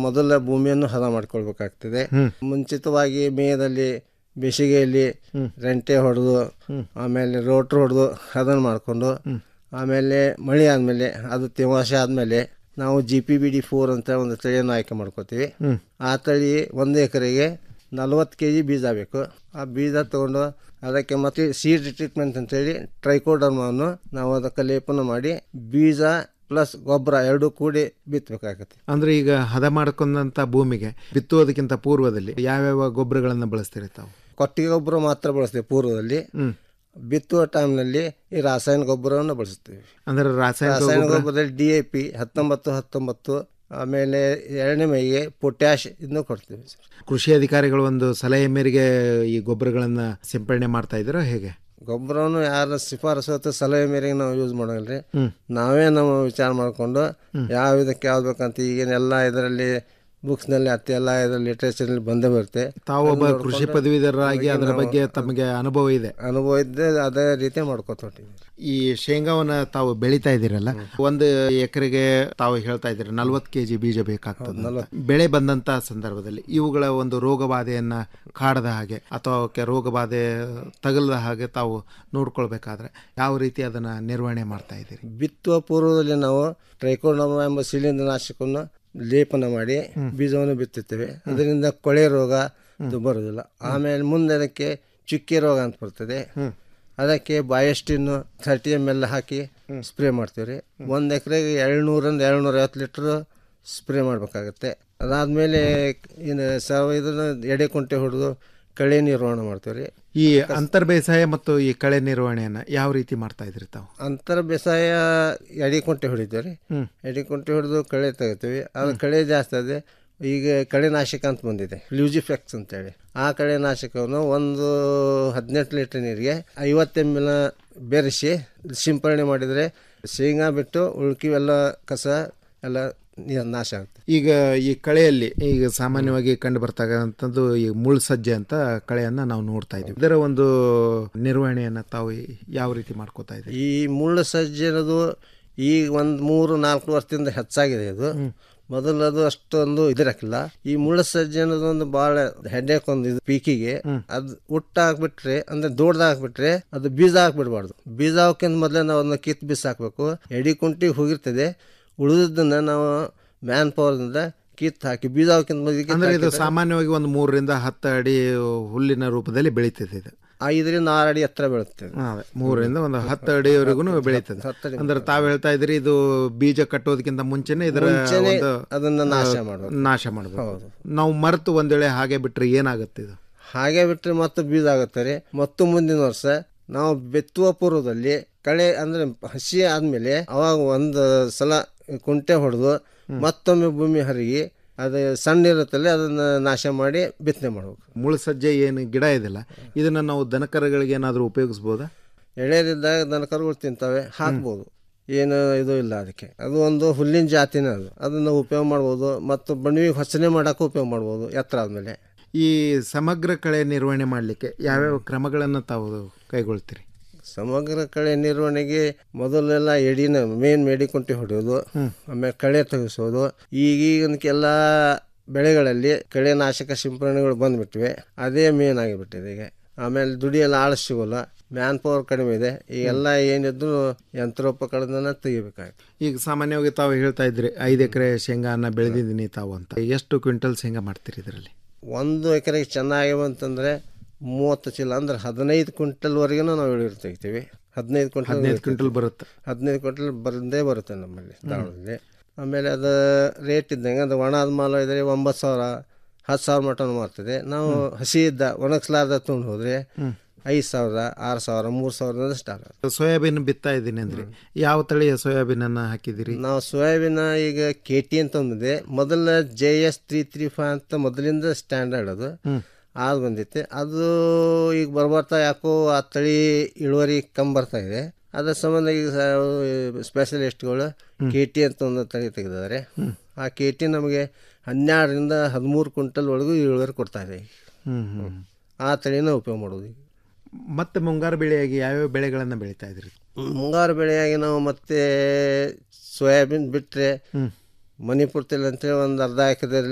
ಮೊದಲ ಭೂಮಿಯನ್ನು ಹದ ಮಾಡ್ಕೊಳ್ಬೇಕಾಗ್ತದೆ ಮುಂಚಿತವಾಗಿ ಮೇದಲ್ಲಿ ಬೇಸಿಗೆಯಲ್ಲಿ ರೆಂಟೆ ಹೊಡೆದು ಆಮೇಲೆ ರೋಟ್ರ್ ಹೊಡೆದು ಹದನ ಮಾಡಿಕೊಂಡು ಆಮೇಲೆ ಮಳೆ ಆದಮೇಲೆ ಅದು ತೇವಾಂಶ ಆದಮೇಲೆ ನಾವು G P B D four ಅಂತ ಒಂದು ತಳಿಯನ್ನು ಆಯ್ಕೆ ಮಾಡ್ಕೋತೀವಿ ಆ ತಳಿ ಒಂದು ಎಕರೆಗೆ ನಲ್ವತ್ತು ಕೆ ಜಿ ಬೀಜ ಬೇಕು ಆ ಬೀಜ ತಗೊಂಡು ಅದಕ್ಕೆ ಮತ್ತೆ ಸೀಡ್ ಟ್ರೀಟ್ಮೆಂಟ್ ಅಂತೇಳಿ ಟ್ರೈಕೋಡರ್ಮವನ್ನು ನಾವು ಅದಕ್ಕೆ ಲೇಪನ ಮಾಡಿ ಬೀಜ ಪ್ಲಸ್ ಗೊಬ್ಬರ ಎರಡೂ ಕೂಡಿ ಬಿತ್ತಬೇಕಾಗತ್ತೆ ಅಂದ್ರೆ ಈಗ ಹದ ಮಾಡ್ಕೊಂಡಂತ ಭೂಮಿಗೆ ಬಿತ್ತುವುದಕ್ಕಿಂತ ಪೂರ್ವದಲ್ಲಿ ಯಾವ್ಯಾವ ಗೊಬ್ಬರಗಳನ್ನ ಬಳಸ್ತೀರಿ ತಾವು ಕೊಟ್ಟಿಗೆ ಗೊಬ್ಬರ ಮಾತ್ರ ಬಳಸ್ತೀವಿ ಪೂರ್ವದಲ್ಲಿ ಬಿತ್ತುವ ಟೈಮ್ನಲ್ಲಿ ಈ ರಾಸಾಯನಿಕ ಗೊಬ್ಬರವನ್ನು ಬಳಸ್ತೀವಿ ಅಂದ್ರೆ ರಾಸಾಯನಿಕ ರಾಸಾಯನಿಕ ಗೊಬ್ಬರ ಗೊಬ್ಬರದಲ್ಲಿ ಡಿ ಎ ಪಿ ಹತ್ತೊಂಬತ್ತು ಹತ್ತೊಂಬತ್ತು ಆಮೇಲೆ ಎರಡನೇ ಮೈಗೆ ಪೊಟ್ಯಾಶ್ ಇದನ್ನು ಕೊಡ್ತೀವಿ ಸರ್ ಕೃಷಿ ಅಧಿಕಾರಿಗಳು ಒಂದು ಸಲಹೆ ಮೇರೆಗೆ ಈ ಗೊಬ್ಬರಗಳನ್ನ ಸಿಂಪಡಣೆ ಮಾಡ್ತಾ ಇದ್ದೀರೋ ಹೇಗೆ ಗೊಬ್ಬರವನ್ನು ಯಾರ ಶಿಫಾರಸು ಅಥವಾ ಸಲಹೆ ಮೇರೆಗೆ ನಾವು ಯೂಸ್ ಮಾಡೋಲ್ರಿ ಹ್ಮ್. ನಾವೇ ನಮ್ಮ ವಿಚಾರ ಮಾಡಿಕೊಂಡು ಯಾವ ಇದಕ್ಕೆ ಯಾವ್ದು ಬೇಕಂತ ಈಗೇನೆಲ್ಲ ಇದರಲ್ಲಿ ಬುಕ್ಸ್ನಲ್ಲಿ ಅತ್ತೆ ಎಲ್ಲ ಇದರಲ್ಲಿ ಲಿಟ್ರೇಚರ್ನಲ್ಲಿ ಬಂದೇ ಬರುತ್ತೆ ತಾವು ಒಬ್ಬ ಅದನ್ನ ಕೃಷಿ ನೋಡ್ಕೊಂಡು ಪದವೀಧರರಾಗಿ ಅದರ ನಾವು ಬಗ್ಗೆ ತಮಗೆ ಅನುಭವ ಇದೆ ಅನುಭವ ಇದ್ದೇ ಅದೇ ರೀತಿ ಮಾಡ್ಕೊತ ಹೊಂಟಿವಿ ಈ ಶೇಂಗಾವನ್ನ ತಾವು ಬೆಳಿತಾ ಇದ್ದೀರಲ್ಲ ಒಂದು ಎಕರೆಗೆ ತಾವು ಹೇಳ್ತಾ ಇದ್ದೀರಿ ನಲ್ವತ್ತು ಕೆ ಜಿ ಬೀಜ ಬೇಕಾಗ್ತದೆ ಅಂತ. ಬೆಳೆ ಬಂದಂತ ಸಂದರ್ಭದಲ್ಲಿ ಇವುಗಳ ಒಂದು ರೋಗ ಬಾಧೆಯನ್ನ ಕಾಡದ ಹಾಗೆ ಅಥವಾ ಅವಕ್ಕೆ ರೋಗ ಬಾಧೆ ತಗಲದ ಹಾಗೆ ತಾವು ನೋಡ್ಕೊಳ್ಬೇಕಾದ್ರೆ ಯಾವ ರೀತಿ ಅದನ್ನ ನಿರ್ವಹಣೆ ಮಾಡ್ತಾ ಇದ್ದೀರಿ ಬಿತ್ತುವ ಪೂರ್ವದಲ್ಲಿ ನಾವು ಟ್ರೈಕೋಡರ್ಮ ಎಂಬ ಶಿಲೀಂಧ್ರ ನಾಶಕವನ್ನು ಲೇಪನ ಮಾಡಿ ಬೀಜವನ್ನು ಬಿತ್ತುತ್ತೇವೆ ಅದರಿಂದ ಕೊಳೆ ರೋಗ ಇದು ಬರುವುದಿಲ್ಲ ಆಮೇಲೆ ಮುಂದೆ ಅದಕ್ಕೆ ಚುಕ್ಕೆ ರೋಗ ಅಂತ ಬರ್ತದೆ ಅದಕ್ಕೆ ಬಯೋಸ್ಟಿನ್ ಥರ್ಟಿ ಎಮ್ ಎಲ್ ಹಾಕಿ ಸ್ಪ್ರೇ ಮಾಡ್ತೀವಿ ರೀ ಒಂದು ಎಕರೆಗೆ ಏಳ್ನೂರಿಂದ ಏಳ್ನೂರ ಐವತ್ತು ಲೀಟ್ರ್ ಸ್ಪ್ರೇ ಮಾಡಬೇಕಾಗತ್ತೆ ಅದಾದಮೇಲೆ ಏನು ಸಾವ ಇದನ್ನು ಎಡೆ ಕುಂಟೆ ಹೊಡೆದು ಕಳೆ ನಿರ್ವಹಣೆ ಮಾಡ್ತೀವಿ ರೀ ಈ ಅಂತರ್ ಬೇಸಾಯ ಮತ್ತು ಈ ಕಳೆ ನಿರ್ವಹಣೆಯನ್ನ ಯಾವ ರೀತಿ ಮಾಡ್ತಾ ಇದ್ರಿ ತಾವು ಅಂತರ ಬೇಸಾಯ ಎಡೆ ಕುಂಟೆ ಹೊಡಿತೀವಿ ರೀ ಹ್ಮ್. ಎಡೆ ಕುಂಟೆ ಹೊಡೆದು ಕಳೆ ತೆಗಿತೀವಿ ಅದು ಕಳೆ ಜಾಸ್ತಿ ಅದೇ ಈಗ ಕಳೆನಾಶಕ ಅಂತ ಬಂದಿದೆ ಫ್ಲೂಜಿಫೆಕ್ಸ್ ಅಂತೇಳಿ ಆ ಕಳೆನಾಶಕವನ್ನು ಒಂದು ಹದಿನೆಂಟು ಲೀಟರ್ ನೀರಿಗೆ ಐವತ್ತು ಎಮ್ ಎಲ್ ಬೆರೆಸಿ ಸಿಂಪರಣೆ ಮಾಡಿದರೆ ಶೇಂಗಾ ಬಿಟ್ಟು ಉಳ್ಕಿವೆಲ್ಲ ಕಸ ಎಲ್ಲ ನೀ- ನಾಶ ಆಗುತ್ತೆ ಈಗ ಈ ಕಳೆಯಲ್ಲಿ ಈಗ ಸಾಮಾನ್ಯವಾಗಿ ಕಂಡು ಬರ್ತಕ್ಕಂಥದ್ದು ಈ ಮುಳ್ಳು ಸಜ್ಜೆ ಅಂತ ಕಳೆಯನ್ನ ನಾವು ನೋಡ್ತಾ ಇದ್ದೀವಿ ಇದರ ಒಂದು ನಿರ್ವಹಣೆಯನ್ನ ತಾವು ಯಾವ ರೀತಿ ಮಾಡ್ಕೋತಾ ಇದ್ದೀವಿ ಈ ಮುಳ್ಳು ಸಜ್ಜೆ ಅನ್ನೋದು ಈಗ ಒಂದು ಮೂರು ನಾಲ್ಕು ವರ್ಷದಿಂದ ಹೆಚ್ಚಾಗಿದೆ ಇದು ಮೊದಲು ಅದು ಅಷ್ಟೊಂದು ಇದಿರಕ್ಕಿಲ್ಲ ಈ ಮುಳ್ಳು ಸಜ್ಜೆ ಅನ್ನೋದು ಒಂದು ಬಹಳ ಹೆಡ್ಡೇಕ್ ಒಂದು ಇದು ಪೀಕಿಗೆ ಅದು ಹುಟ್ಟ ಹಾಕ್ಬಿಟ್ರೆ ಅಂದ್ರೆ ದೊಡ್ಡದ ಹಾಕ್ಬಿಟ್ರೆ ಅದು ಬೀಜ ಹಾಕ್ಬಿಡ್ಬಾರ್ದು ಬೀಜ ಹಾಕಿಂದ ಮೊದಲೇ ನಾವು ಅದನ್ನ ಕಿತ್ತು ಬೀಸ ಹಾಕ್ಬೇಕು ಎಡಿ ಕುಂಟಿ ಹೋಗಿರ್ತದೆ ಉಳಿದದನ್ನ ನಾವು ಮ್ಯಾನ್ ಪವರ್ದಿಂದ ಕಿತ್ತು ಹಾಕಿ ಬೀಜ ಹಾಕಿಂದ ಮೊದಲಿಗೆ ಅಂದ್ರೆ ಇದು ಸಾಮಾನ್ಯವಾಗಿ ಒಂದು ಮೂರರಿಂದ ಹತ್ತು ಅಡಿ ಹುಲ್ಲಿನ ರೂಪದಲ್ಲಿ ಬೆಳೀತದೆ ಇದು ಐದರಿಂದ ಆರು ಅಡಿ ಎತ್ತರ ಬೀಳುತ್ತೆ ಹಾ, ಅದೇ. ಮೂರರಿಂದ ಒಂದು ಹತ್ತು ಅಡಿವರೆಗೂ ಬೆಳೀತದೆ ಹತ್ತು ಅಡಿ ಅಂದ್ರೆ ತಾವು ಹೇಳ್ತಾ ಇದ್ರಿ ಇದು ಬೀಜ ಕಟ್ಟೋದಕ್ಕಿಂತ ಮುಂಚೆನೆ ಇದರ ಮುಂಚೆನೆ ಒಂದು ಅದನ್ನ ನಾಶ ಆ, ಮಾಡ್ಬೇಕು. ನಾಶ ಮಾಡಬೇಕು ಹೌದು. ನಾವು ಮರೆತು ಒಂದ್ ವೇಳೆ ಹಾಗೆ ಬಿಟ್ರೆ ಏನಾಗುತ್ತೆ ಇದು ಹಾಗೆ ಬಿಟ್ಟರೆ ಮತ್ತೆ ಬೀಜ ಆಗುತ್ತೆ ರೀ ಮತ್ತು ಮುಂದಿನ ವರ್ಷ ನಾವು ಬಿತ್ತುವ ಪೂರ್ವದಲ್ಲಿ ಕಳೆ ಅಂದ್ರೆ ಹಸಿ ಆದ್ಮೇಲೆ ಅವಾಗ ಒಂದು ಸಲ ಕುಂಟೆ ಹೊಡೆದು ಮತ್ತೊಮ್ಮೆ ಭೂಮಿ ಹರಿಗಿ ಅದು ಸಣ್ಣ ಇರುತ್ತಲ್ಲ ಅದನ್ನ ನಾಶ ಮಾಡಿ ಬಿತ್ತನೆ ಮಾಡ್ಬೇಕು ಮುಳ್ಳು ಸಜ್ಜೆ ಏನು ಗಿಡ ಇದೆಲ್ಲ ಇದನ್ನ ನಾವು ದನಕರಗಳಿಗೆ ಏನಾದರೂ ಉಪಯೋಗಿಸ್ಬೋದಾ ಎಳೆದಿದ್ದಾಗ ದನಕರುಗಳು ತಿಂತವೆ ಹಾಕ್ಬೋದು ಏನು ಇದು ಇಲ್ಲ ಅದಕ್ಕೆ ಅದು ಒಂದು ಹುಲ್ಲಿನ ಜಾತಿನೇ ಅದು ಅದನ್ನ ಉಪಯೋಗ ಮಾಡ್ಬೋದು ಮತ್ತು ಬಣವಿಗೆ ಹೊಸನೆ ಮಾಡೋಕೆ ಉಪಯೋಗ ಮಾಡ್ಬೋದು ಎತ್ತರ ಆದಮೇಲೆ ಈ ಸಮಗ್ರ ಕಳೆ ನಿರ್ವಹಣೆ ಮಾಡಲಿಕ್ಕೆ ಯಾವ್ಯಾವ ಕ್ರಮಗಳನ್ನು ತಾವು ಕೈಗೊಳ್ತೀರಿ ಸಮಗ್ರ ಕಳೆ ನಿರ್ವಹಣೆಗೆ ಮೊದಲೆಲ್ಲ ಎಡಿನ ಮೇನ್ ಮೇಡಿ ಕುಂಟಿ ಹೊಡೆಯೋದು ಆಮೇಲೆ ಕಳೆ ತೆಗೆಸೋದು ಈಗೀಗನಕ್ಕೆಲ್ಲ ಬೆಳೆಗಳಲ್ಲಿ ಕಳೆನಾಶಕ ಸಿಂಪರಣೆಗಳು ಬಂದ್ಬಿಟ್ಟಿವೆ ಅದೇ ಮೇನ್ ಆಗಿಬಿಟ್ಟಿದೆ ಈಗ ಆಮೇಲೆ ದುಡಿಯೆಲ್ಲ ಆಳು ಸಿಗೋಲ್ಲ ಮ್ಯಾನ್ ಪವರ್ ಕಡಿಮೆ ಇದೆ ಈಗೆಲ್ಲ ಏನಿದ್ರು ಯಂತ್ರೋಪಕರಣನ ತೆಗಿಬೇಕಾಗುತ್ತೆ ಈಗ ಸಾಮಾನ್ಯವಾಗಿ ತಾವು ಹೇಳ್ತಾ ಇದ್ರಿ ಐದು ಎಕರೆ ಶೇಂಗಾನ ಬೆಳೆದಿದ್ದೀನಿ ತಾವು ಅಂತ ಎಷ್ಟು ಕ್ವಿಂಟಲ್ ಶೇಂಗಾ ಮಾಡ್ತೀರಿ ಇದರಲ್ಲಿ ಒಂದು ಎಕರೆಗೆ ಚೆನ್ನಾಗಿ ಬಂತಂದ್ರೆ ಮೂವತ್ತು ಚೀಲ ಅಂದ್ರೆ ಹದಿನೈದು ಕ್ವಿಂಟಲ್ವರೆಗೂ ನಾವು ಇಳುವರಿ ತೆಗಿತೀವಿ ಹದಿನೈದು ಕ್ವಿಂಟಲ್ ಹದಿನೈದು ಕ್ವಿಂಟಲ್ ಬರುತ್ತೆ ಹದಿನೈದು ಕ್ವಿಂಟಲ್ ಬಂದೇ ಬರುತ್ತೆ ನಮ್ಮಲ್ಲಿ ದಾವಣದಲ್ಲಿ ಆಮೇಲೆ ಅದು ರೇಟ್ ಇದ್ದಂಗೆ ಅದು ಒಣದ ಮಾಲ ಇದ್ರೆ ಒಂಬತ್ತು ಸಾವಿರ ಹತ್ತು ಸಾವಿರ ಮಟನ್ ಮಾರ್ತದೆ ನಾವು ಹಸಿ ಇದ್ದ ಒಣಗಿಸ್ಲಾರ್ದ ತೊಗೊಂಡು ಹೋದ್ರೆ ಐದು ಸಾವಿರ ಆರು ಸಾವಿರ ಮೂರು ಸಾವಿರದಿಂದ ಸ್ಟಾರ್ಟ್ ಆಗುತ್ತೆ ಸೋಯಾಬೀನ್ ಬಿತ್ತಾ ಇದ್ದೀನಿ ಅಂದ್ರಿ ಯಾವ ತಳಿಯ ಸೋಯಾಬೀನ್ ಅನ್ನ ಹಾಕಿದಿರಿ ನಾವು ಸೋಯಾಬೀನ್ ಈಗ ಕೆ ಟಿ ಅಂತ ಒಂದಿದೆ ಮೊದಲ J S three three five ಅಂತ ಮೊದಲಿಂದ ಸ್ಟ್ಯಾಂಡರ್ಡ್ ಅದು ಅದು ಬಂದೈತೆ ಅದು ಈಗ ಬರ್ಬರ್ತಾ ಯಾಕೋ ಆ ತಳಿ ಇಳುವರಿ ಕಮ್ಮಿ ಬರ್ತಾ ಇದೆ ಅದ್ರ ಸಂಬಂಧ ಈಗ ಸ್ಪೆಷಲಿಸ್ಟ್ಗಳು ಕೆ ಟಿ ಅಂತ ಒಂದು ತಳಿ ತೆಗೆದಿದ್ದಾರೆ ಆ ಕೆ ಟಿ ನಮಗೆ ಹನ್ನೆರಡರಿಂದ ಹದಿಮೂರು ಕ್ವಿಂಟಲ್ ಒಳಗೂ ಇಳುವರಿ ಕೊಡ್ತಾ ಇದೆ ಈಗ. ಹ್ಮ್ ಹ್ಮ್ ಆ ತಳಿನ ಉಪಯೋಗ ಮಾಡೋದು ಈಗ ಮತ್ತೆ ಮುಂಗಾರು ಬೆಳೆಯಾಗಿ ಯಾವ್ಯಾವ ಬೆಳೆಗಳನ್ನ ಬೆಳೀತಾ ಇದ್ರಿ ಮುಂಗಾರು ಬೆಳೆಯಾಗಿ ನಾವು ಮತ್ತೆ ಸೋಯಾಬೀನ್ ಬಿಟ್ಟರೆ ಮಣಿಪುರ್ ತಳಿ ಅಂತೇಳಿ ಒಂದು ಅರ್ಧ ಎಕರೆ